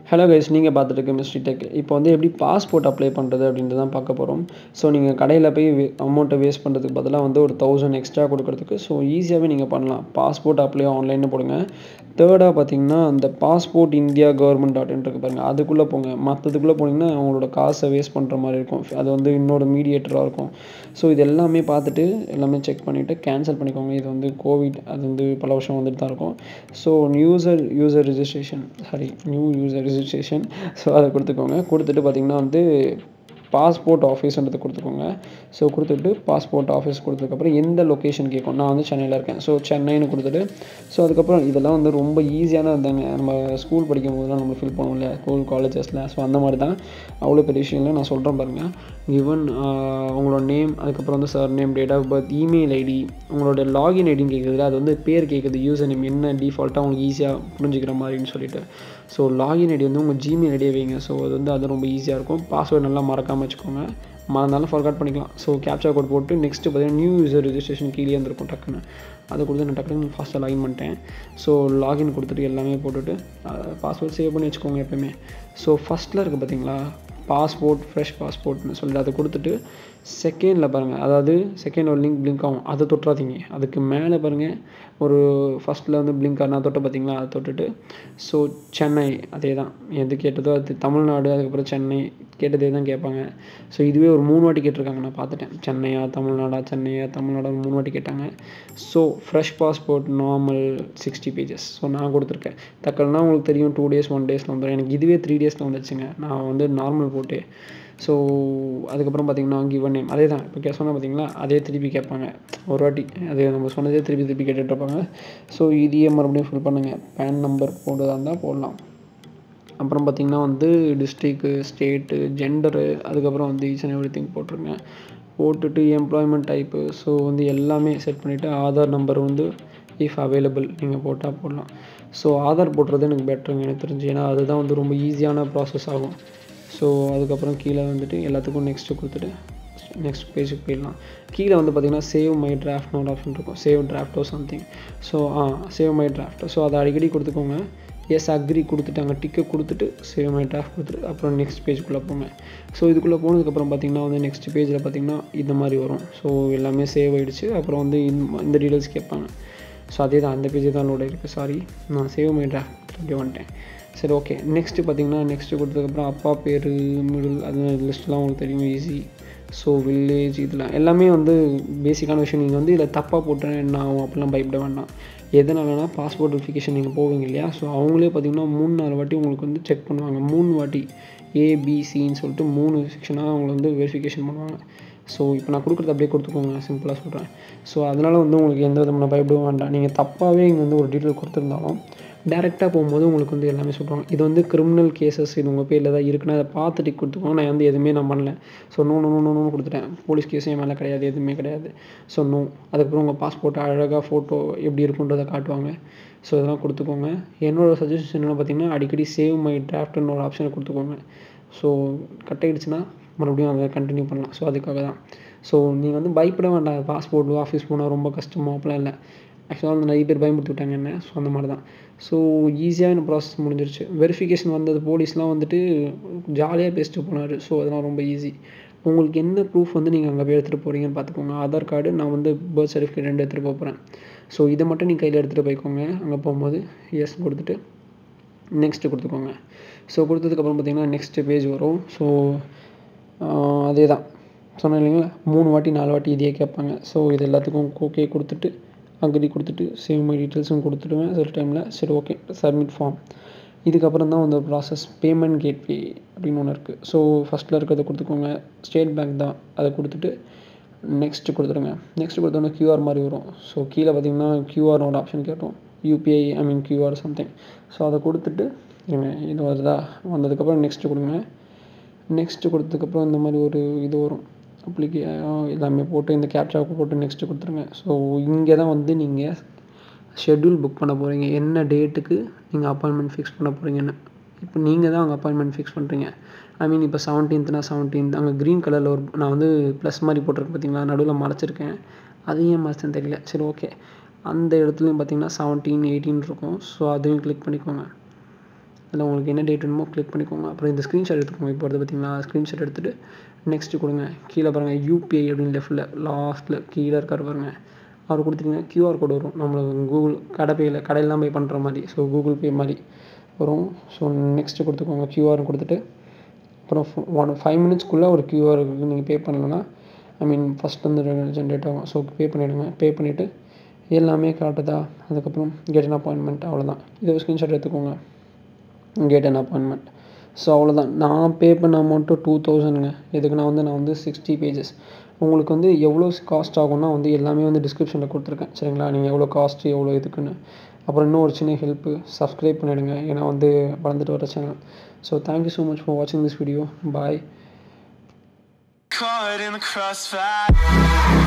hello guys நீங்கள் பார்த்துட்டு இருக்க மிஸ்ட்ரி டெக் இப்போ வந்து எப்படி பாஸ்போர்ட் அப்ளை பண்ணுறது அப்படின்றது தான் பார்க்க போகிறோம் ஸோ நீங்கள் கடையில் போய் அமௌண்ட்டை வேஸ்ட் பண்ணுறதுக்கு பதிலாக வந்து ஒரு தௌசண்ட் எக்ஸ்ட்ரா கொடுக்கறதுக்கு ஸோ ஈஸியாகவே நீங்கள் பண்ணலாம் பாஸ்போர்ட் அப்ளை ஆன்லைனில் போடுங்க தேர்டாக பார்த்தீங்கன்னா அந்த passport India government dot in இருக்கு பாருங்கள் அதுக்குள்ளே போங்க மற்றதுக்குள்ளே போனீங்கன்னா அவங்களோட காசை வேஸ்ட் பண்ணுற மாதிரி இருக்கும் அது வந்து இன்னொரு மீடியேட்டராக இருக்கும் ஸோ இது எல்லாமே பார்த்துட்டு எல்லாமே செக் பண்ணிவிட்டு கேன்சல் பண்ணிக்கோங்க இது வந்து கோவிட் அது வந்து பல வருஷம் வந்துட்டு தான் இருக்கும் so user user registration sorry new user registration so அதை கொடுத்துக்கோங்க கொடுத்துட்டு பார்த்தீங்கன்னா வந்து பாஸ்போர்ட் ஆஃபீஸ்ன்றது கொடுத்துக்கோங்க ஸோ கொடுத்துட்டு பாஸ்போர்ட் ஆஃபீஸ் கொடுத்ததுக்கப்புறம் எந்த லொக்கேஷன் கேட்கும் நான் வந்து சென்னையில் இருக்கேன் ஸோ சென்னைன்னு கொடுத்துட்டு ஸோ அதுக்கப்புறம் இதெல்லாம் வந்து ரொம்ப ஈஸியான தாங்க நம்ம ஸ்கூல் படிக்கும் போதெல்லாம் நம்ம ஃபில் பண்ணுவோம் இல்லையா ஸ்கூல் காலேஜஸில் ஸோ அந்த மாதிரி தான் அவ்வளோ பெரிய விஷயம் இல்லை நான் சொல்கிறேன் பாருங்கள் கிவன் உங்களோட நேம் அதுக்கப்புறம் வந்து sir name date of birth email ID உங்களோட லாகின் ஐடின்னு கேட்குது அது வந்து பேர் கேட்குது யூசர் நேம் என்ன டிஃபால்ட்டாக உங்களுக்கு ஈஸியாக புரிஞ்சுக்கிற மாதிரின்னு சொல்லிட்டு ஸோ லாகின் ஐடி வந்து உங்கள் ஜிமெயில் ஐடியை வைங்க ஸோ அது வந்து அது ரொம்ப ஈஸியாக இருக்கும் பாஸ்வேர்டு நல்லா மறக்காமல் வச்சுக்கோங்க மறந்தாலும் ஃபர்காட் பண்ணிக்கலாம் ஸோ கேப்சா கோட் போட்டு நெக்ஸ்ட்டு பார்த்தீங்கன்னா நியூ யூசர் ரிஜிஸ்ட்ரேஷன் கீழே இருந்திருக்கும் டக்குன்னு அதை கொடுத்து நான் டக்குன்னு ஃபாஸ்ட்டாக லாகின் பண்ணிட்டேன் ஸோ லாகின் கொடுத்துட்டு எல்லாமே போட்டுட்டு பாஸ்வேர்ட் சேவ் பண்ணி வச்சுக்கோங்க எப்போயுமே ஸோ ஃபஸ்ட்டில் இருக்குது பார்த்தீங்களா பாஸ்போர்ட் ஃப்ரெஷ் பாஸ்போர்ட்னு சொல்லிட்டு அதை கொடுத்துட்டு செகண்டில் பாருங்கள் அதாவது செகண்ட் ஒரு லிங்க் பிளிங்க் ஆகும் அதை தொட்டுறாதீங்க அதுக்கு மேலே பாருங்கள் ஒரு ஃபஸ்ட்டில் வந்து பிளிங்க் நான் தொட்ட பார்த்தீங்களா அதை தொட்டுட்டு ஸோ சென்னை அதே தான் எது கேட்டதோ அது தமிழ்நாடு அதுக்கப்புறம் சென்னை கேட்டதே தான் கேட்பாங்க ஸோ இதுவே ஒரு மூணு வாட்டி கேட்டிருக்காங்க நான் பார்த்துட்டேன் சென்னையா தமிழ்நாடா சென்னையா தமிழ்நாடா மூணு வாட்டி கேட்டாங்க so fresh passport normal sixty pages so நான் கொடுத்துருக்கேன் தக்கல்னா உங்களுக்கு தெரியும் டூ டேஸ் ஒன் டேஸில் வந்துடும் எனக்கு இதுவே த்ரீ டேஸில் வந்துச்சுங்க நான் வந்து நார்மல் போட்டு ஸோ அதுக்கப்புறம் பார்த்தீங்கன்னா கிவன் நேம் அதே தான் இப்போ கே சொன்னால் பார்த்தீங்களா அதே திருப்பி கேட்பாங்க ஒரு வாட்டி அது நம்ம சொன்னதே திருப்பி திருப்பி கேட்டுட்டு இருப்பாங்க ஸோ இதையே மறுபடியும் ஃபில் பண்ணுங்கள் பேன் நம்பர் போடுறதா இருந்தால் போடலாம் அப்புறம் பார்த்திங்கன்னா வந்து டிஸ்ட்ரிக்கு ஸ்டேட்டு ஜெண்டரு அதுக்கப்புறம் வந்து ஈச் அண்ட் எவ்ரி திங் போட்டிருங்க போட்டுட்டு எம்ப்ளாய்மெண்ட் டைப்பு ஸோ வந்து எல்லாமே செட் பண்ணிவிட்டு ஆதார் நம்பர் வந்து இஃப் அவைலபிள் நீங்கள் போட்டால் போடலாம் ஸோ ஆதார் போடுறது எனக்கு பெட்டருங்க எனக்கு தெரிஞ்சு ஏன்னா அதுதான் வந்து ரொம்ப ஈஸியான ப்ராசஸ் ஆகும் ஸோ அதுக்கப்புறம் கீழே வந்துட்டு எல்லாத்துக்கும் நெக்ஸ்ட்டு கொடுத்துட்டு நெக்ஸ்ட் பேஜுக்கு போயிடலாம் கீழே வந்து பார்த்திங்கன்னா save my draft note option இருக்கும் சேவ் டிராஃப்டோ something so uh save my draft so அதை அடிக்கடி கொடுத்துக்கோங்க எஸ் அக்ரி கொடுத்துட்டு அங்கே டிக்கை கொடுத்துட்டு சேவ் மை டிராஃப்ட் கொடுத்துட்டு அப்புறம் நெக்ஸ்ட் பேஜுக்குள்ளே போங்க ஸோ இதுக்குள்ளே போனதுக்கப்புறம் பார்த்திங்கன்னா வந்து நெக்ஸ்ட் பேஜில் பார்த்திங்கன்னா இந்த மாதிரி வரும் ஸோ எல்லாமே சேவ் ஆகிடுச்சு அப்புறம் வந்து இந்த டீட்டெயில்ஸ் கேட்பாங்க ஸோ அதே தான் அந்த பேஜ் தான் லோட் ஆகிருக்கு சாரி நான் சேவ் மை டிராஃப்ட் அப்படியே வந்துட்டேன் சரி ஓகே நெக்ஸ்ட்டு பார்த்தீங்கன்னா நெக்ஸ்ட்டு கொடுத்ததுக்கப்புறம் அப்பா பேர் மிடில் அது லிஸ்ட்லாம் உங்களுக்கு தெரியும் ஈஸி ஸோ வில்லேஜ் இதெல்லாம் எல்லாமே வந்து பேசிக்கான விஷயம் நீங்கள் வந்து இதில் தப்பாக போட்டேன் என்ன ஆகும் அப்படிலாம் பயப்பட வேண்டாம் எதனாலனா பாஸ்போர்ட் வெரிஃபிகேஷன் நீங்கள் போவீங்க இல்லையா ஸோ அவங்களே பார்த்தீங்கன்னா மூணு நாலு வாட்டி உங்களுக்கு வந்து செக் பண்ணுவாங்க மூணு வாட்டி ஏபிசின்னு சொல்லிட்டு மூணு செக்ஷனாக அவங்களை வந்து வெரிஃபிகேஷன் பண்ணுவாங்க ஸோ இப்போ நான் கொடுக்குறது அப்படியே கொடுத்துக்கோங்க சிம்பிளாக சொல்கிறேன் ஸோ அதனால் வந்து உங்களுக்கு எந்த விதமான பயப்படவும் வேண்டாம் நீங்கள் தப்பாகவே இங்கே வந்து ஒரு டீட்டெயில் கொடுத்துருந்தாலும் டேரெக்டாக போகும்போது உங்களுக்கு வந்து எல்லாமே சொல்லுவாங்க இது வந்து கிரிமினல் கேசஸ் இது உங்கள் பேரில் தான் இருக்குன்னா அதை பார்த்துட்டு கொடுத்துக்கோங்க நான் வந்து எதுவுமே நான் பண்ணல ஸோ நோ நோ நோ நோன்னு கொடுத்துட்டேன் போலீஸ் கேஸும் என் மேலே கிடையாது எதுவுமே கிடையாது ஸோ நோ அதுக்கப்புறம் உங்கள் பாஸ்போர்ட் அழகாக ஃபோட்டோ எப்படி இருக்குன்றதை காட்டுவாங்க ஸோ இதெல்லாம் கொடுத்துக்கோங்க என்னோடய சஜஷன் என்னென்னு பார்த்தீங்கன்னா அடிக்கடி சேவ் மை டிராஃப்ட்னு ஒரு ஆப்ஷனை கொடுத்துக்கோங்க ஸோ கட் ஆகிடுச்சுன்னா மறுபடியும் அதை கண்டினியூ பண்ணலாம் ஸோ அதுக்காக தான் ஸோ நீங்கள் வந்து பயப்பட வேண்டாம் பாஸ்போர்ட் ஆஃபீஸ் போனால் ரொம்ப கஷ்டமோ அப்படிலாம் இல்லை ஆக்சுவலாக வந்து நிறைய பேர் பயமுறுத்தி விட்டாங்க என்ன ஸோ அந்த மாதிரி தான் ஸோ ஈஸியான ப்ராசஸ் முடிஞ்சிருச்சு வெரிஃபிகேஷன் வந்தது போலீஸ்லாம் வந்துட்டு ஜாலியாக பேசிட்டு போனார் ஸோ அதெல்லாம் ரொம்ப ஈஸி உங்களுக்கு என்ன ப்ரூஃப் வந்து நீங்கள் அங்கே போய் எடுத்துகிட்டு போகிறீங்கன்னு பார்த்துக்கோங்க ஆதார் கார்டு நான் வந்து பர்த் சர்டிஃபிகேட் ரெண்டு எடுத்துகிட்டு போக போகிறேன் ஸோ இதை மட்டும் நீங்கள் கையில் எடுத்துகிட்டு போய்க்கோங்க அங்கே போகும்போது எஸ் கொடுத்துட்டு நெக்ஸ்ட்டு கொடுத்துக்கோங்க ஸோ கொடுத்ததுக்கப்புறம் பார்த்தீங்கன்னா நெக்ஸ்ட்டு பேஜ் வரும் ஸோ அதே தான் சொன்னேன் இல்லைங்களா மூணு வாட்டி நாலு வாட்டி இதையே கேட்பாங்க ஸோ இது எல்லாத்துக்கும் ஓகே கொடுத்துட்டு அக்ரி கொடுத்துட்டு சேவ் மை டீட்டெயில்ஸும் கொடுத்துடுவேன் சில டைமில் சரி ஓகே சப்மிட் ஃபார்ம் இதுக்கப்புறம் தான் வந்து ப்ராசஸ் பேமெண்ட் கேட்வே அப்படின்னு ஒன்று இருக்குது ஸோ ஃபஸ்ட்டில் இருக்கிறத கொடுத்துக்கோங்க ஸ்டேட் பேங்க் தான் அதை கொடுத்துட்டு நெக்ஸ்ட்டு கொடுத்துருங்க நெக்ஸ்ட்டு கொடுத்தோன்னா க்யூஆர் மாதிரி வரும் ஸோ கீழே பார்த்தீங்கன்னா க்யூஆர்னோட ஆப்ஷன் கேட்டோம் UPI I mean QR something so அதை கொடுத்துட்டு இது வருதா வந்ததுக்கப்புறம் நெக்ஸ்ட்டு கொடுங்க நெக்ஸ்ட்டு கொடுத்ததுக்கப்புறம் இந்த மாதிரி ஒரு இது வரும் அப்ளிகே எல்லாமே போட்டு இந்த கேப்சாவுக்கு போட்டு நெக்ஸ்ட்டு கொடுத்துருங்க ஸோ இங்கே தான் வந்து நீங்கள் ஷெட்யூல் புக் பண்ண போகிறீங்க என்ன டேட்டுக்கு நீங்கள் அப்பாயின்மெண்ட் ஃபிக்ஸ் பண்ண போகிறீங்கன்னு இப்போ நீங்கள் தான் அங்கே அப்பாயின்மெண்ட் ஃபிக்ஸ் பண்ணுறீங்க ஐ மீன் இப்போ செவன்டீன்த்னா செவன்டீன்த் அங்கே க்ரீன் கலரில் ஒரு நான் வந்து ப்ளஸ் மாதிரி போட்டிருக்கேன் பார்த்தீங்களா நடுவில் மறைச்சிருக்கேன் அது ஏன் மறைச்சேன்னு தெரியல சரி ஓகே அந்த இடத்துலையும் பார்த்தீங்கன்னா செவன்டீன் எயிட்டீன் இருக்கும் ஸோ அதையும் கிளிக் பண்ணிக்கோங்க அதில் உங்களுக்கு என்ன டேட் வேணுமோ கிளிக் பண்ணிக்கோங்க அப்புறம் இந்த ஸ்க்ரீன்ஷாட் எடுத்துக்கோங்க இப்போ வருது பார்த்தீங்களா ஸ்க்ரீன்ஷாட் எடுத்துகிட்டு நெக்ஸ்ட்டு கொடுங்க கீழே பாருங்கள் யூபிஐ அப்படின்னு லெஃப்ட்டில் லாஸ்ட்டில் கீழே இருக்கார் பாருங்கள் அவர் கொடுத்துட்டிங்கன்னா கியூஆர் கோடு வரும் நம்மளுக்கு கூகுள் கடை பேயில் கடையிலாம் பே பண்ணுற மாதிரி ஸோ கூகுள் பே மாதிரி வரும் ஸோ நெக்ஸ்ட்டு கொடுத்துக்கோங்க கியூஆர் கொடுத்துட்டு அப்புறம் ஒன் ஃபைவ் மினிட்ஸ்க்குள்ளே ஒரு கியூஆர் நீங்கள் பே பண்ணலன்னா ஐ மீன் ஃபஸ்ட் வந்து ஜென்ரேட் ஆகும் ஸோ பே பண்ணிவிடுங்க பே பண்ணிவிட்டு எல்லாமே காட்டுதா அதுக்கப்புறம் கெட் அன் அப்பாயின்மெண்ட் அவ்வளோதான் இதை ஸ்க்ரீன்ஷாட் எடுத்துக்கோங்க கெட் அன் அப்பாயின்மெண்ட் ஸோ அவ்வளோதான் நான் பே பண்ண அமௌண்ட்டு டூ தௌசண்ட்ங்க எதுக்குன்னா வந்து நான் வந்து சிக்ஸ்டி பேஜஸ் உங்களுக்கு வந்து எவ்வளோ காஸ்ட் ஆகும்னா வந்து எல்லாமே வந்து டிஸ்கிரிப்ஷனில் கொடுத்துருக்கேன் சரிங்களா நீங்கள் எவ்வளோ காஸ்ட்டு எவ்வளோ இதுக்குன்னு அப்புறம் இன்னும் ஒரு சின்ன ஹெல்ப்பு சப்ஸ்கிரைப் பண்ணிவிடுங்க ஏன்னா வந்து வளர்ந்துட்டு வர channel so thank you so much for வாட்சிங் this video bye Caught in the crossfire